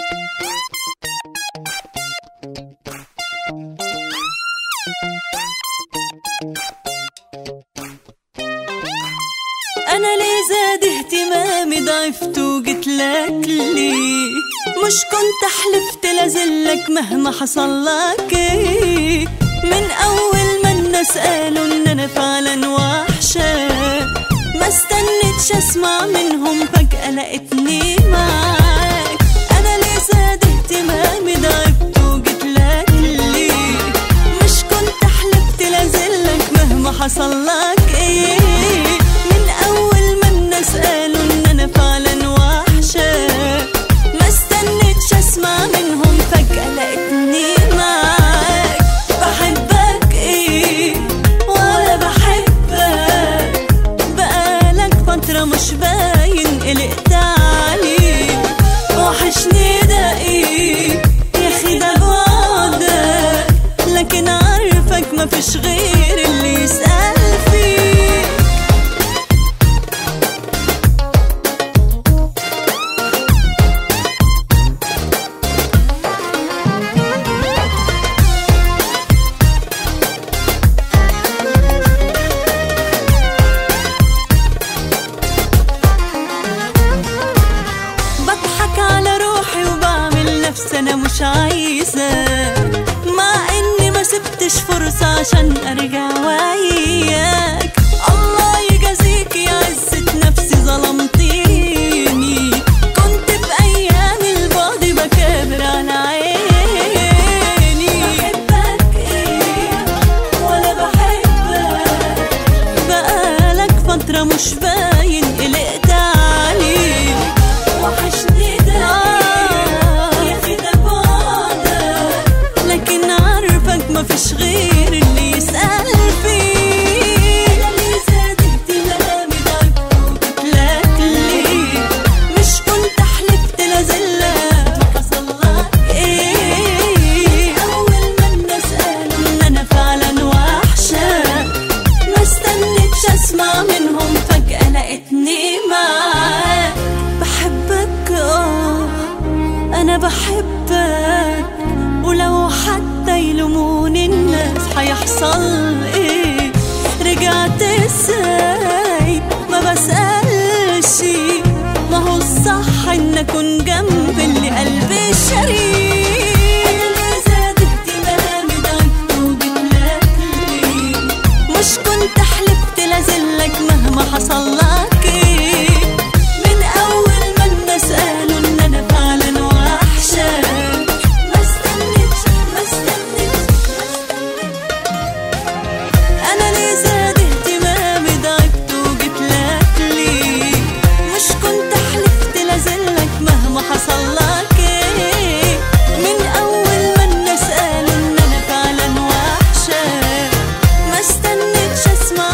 انا ليه زاد اهتمامي ضعفت وقلت لك ليه مش كنت حلفت لازلك مهما حصل لك إيه من اول ما الناس قالوا ان انا فعلا وحشه ما استنيتش اسمع منهم فجاه لقيتني معاك انا ليه زاد اهتمامي ضعفت وجيت لك ليه مش كنت حلفت لازلك مهما حصل لك ايه من اول ما الناس قالوا ان انا فعلا وحشه ما استنيتش اسمع منهم فجاه لقيتني معاك بحبك ايه ولا بحبك بقالك فترة مش باين قلقت عليك وحشني ده ايه يا اخي ده بعدك لكن عارفك مفيش غير اللي يسأل فيك بضحك على روحي وبعمل نفسي انا مش عايزة مع اني ما سبتش فرصة عشان ارجع وياك الله يجازيك يا عزة نفسي ظلمتيني كنت بأيام البعد بكابر على عيني بحبك ايه ولا بحبك بقالك فترة مش باين قلقت عليك وحشني ده يا اخي ده بعدك لكن عارفك مفيش غير اللي يسأل فيه انا اللي زاد اهتمامي ضعفت لك ليه مش كنت حلفت لازلك حصل لك ايه اول ما الناس قالوا ان انا فعلا وحشه ما استنيتش اسمع منهم فجأة لقيتني معاك بحبك اه انا بحبك ولو حتى يلوموني الناس هيحصل ايه رجعت اسأل